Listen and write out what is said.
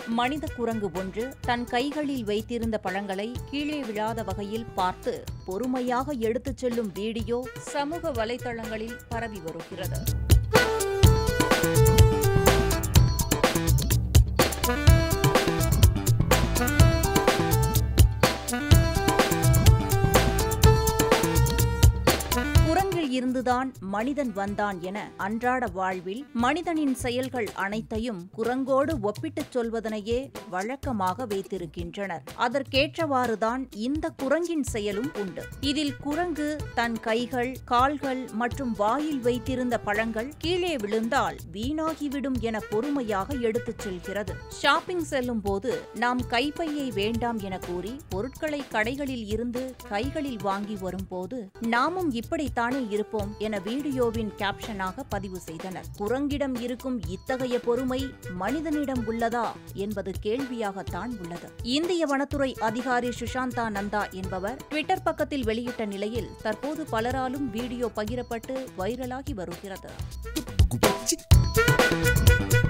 மனித குரங்கு ஒன்று தன் கைகளில் வைத்திருந்த பழங்களை கீழே விழாத வகையில் பார்த்து பொறுமையாக எடுத்துச் செல்லும் வீடியோ சமூக வலைதளங்களில் பரவி வருகிறது குரங்கில் இருந்துதான் மனிதன் வந்தான் என அன்றாட வாழ்வில் மனிதனின் செயல்கள் அனைத்தையும் குரங்கோடு ஒப்பிட்டுச் சொல்வதனையே வழக்கமாக வைத்திருக்கின்றனர் அதற்கேற்றவாறுதான் இந்த குரங்கின் செயலும் உண்டு இதில் குரங்கு தன் கைகள் கால்கள் மற்றும் வாயில் வைத்திருந்த பழங்கள் கீழே விழுந்தால் வீணாகிவிடும் என பொறுமையாக எடுத்துச் செல்கிறது ஷாப்பிங் செல்லும் போது நாம் கைப்பையை வேண்டாம் என கூறி பொருட்களை கடைகளில் இருந்து கைகளில் வாங்கி வரும்போது நாமும் இப்படித்தானே இருப்போம் என வீடியோவின் கேப்ஷனாக பதிவு செய்தனர் குரங்கிடம் இருக்கும் இத்தகைய பொறுமை மனிதனிடம் உள்ளதா என்பது கேள்வியாகத்தான் உள்ளது இந்திய வனத்துறை அதிகாரி சுஷாந்தா நந்தா என்பவர் ட்விட்டர் பக்கத்தில் வெளியிட்ட நிலையில் தற்போது பலராலும் வீடியோ பகிரப்பட்டு வைரலாகி வருகிறது